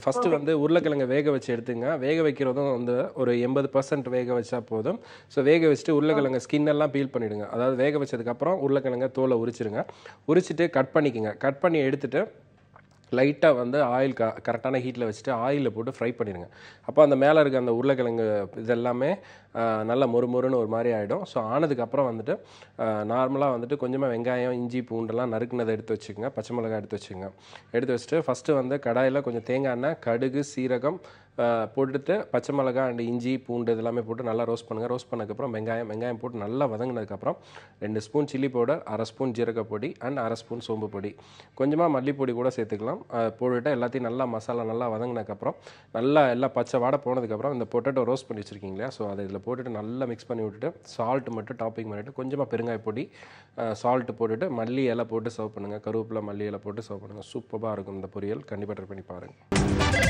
first வந்து உருளைக்கிழங்கை வேக வச்சு எடுத்துங்க வேக வைக்கிறதும் வந்து ஒரு எண்பது பர்சன்ட் வேக வச்சா போதும் ஸோ வேக வச்சுட்டு உருளைக்கிழங்கு ஸ்கின் எல்லாம் பீல் பண்ணிவிடுங்க அதாவது வேக வச்சதுக்கப்புறம் உருளைக்கிழங்க தோலை உரிச்சிருங்க உரிச்சிட்டு கட் பண்ணிக்கோங்க கட் பண்ணி எடுத்துட்டு லைட்டாக வந்து ஆயில் க கரெக்டான ஹீட்டில் வச்சுட்டு ஆயிலில் போட்டு ஃப்ரை பண்ணிடுங்க அப்போ அந்த மேலே இருக்க அந்த உருளைக்கிழங்கு இதெல்லாமே ஆஹ், நல்லா மொறு மொறுன்னு ஒரு மாதிரி ஆகிடும் ஸோ ஆனதுக்கப்புறம் வந்துட்டு நார்மலாக வந்துட்டு கொஞ்சமாக வெங்காயம் இஞ்சி பூண்டெல்லாம் நறுக்குனதை எடுத்து வச்சுக்கோங்க பச்சை மிளகாய் எடுத்து வச்சுக்கோங்க எடுத்து வச்சுட்டு ஃபஸ்ட்டு வந்து கடாயில் கொஞ்சம் தேங்காய் எண்ணெய் கடுகு சீரகம் ஆஹ், போட்டுட்டு பச்சை மிளகாய் அண்ட் இஞ்சி பூண்டு இதெல்லாமே போட்டு நல்லா ரோஸ்ட் பண்ணுங்கள் ரோஸ்ட் பண்ணதுக்கப்புறம் வெங்காயம் வெங்காயம் போட்டு நல்லா வதங்கினதுக்கப்புறம் ரெண்டு ஸ்பூன் சில்லி பவுடர் அரை ஸ்பூன் ஜீரக பொடி அண்ட் அரை ஸ்பூன் சோம்பு பொடி கொஞ்சமாக மல்லிப்பொடி கூட சேர்த்துக்கலாம் அஹ் போட்டுட்டு எல்லாத்தையும் நல்லா மசாலா நல்லா வதங்கினதுக்கப்புறம் நல்லா எல்லாம் பச்சை வாடை போனதுக்கப்புறம் இந்த பொட்டேட்டோ ரோஸ்ட் பண்ணி வச்சுருக்கீங்க இல்லையா ஸோ அதை இதில் போட்டுட்டு நல்லா மிக்ஸ் பண்ணி விட்டுட்டு சால்ட் மட்டும் டாப்பிங் பண்ணிவிட்டு கொஞ்சமாக பெருங்காய பொடி சால்ட் போட்டுட்டு மல்லி இலை போட்டு சர்வ் பண்ணுங்கள் கருவேப்பிலை மல்லி இலை போட்டு சர்வ் பண்ணுங்கள் சூப்பராக இருக்கும் இந்த பொரியல் கண்டிப்பாக ட்ரை பண்ணி பாருங்கள்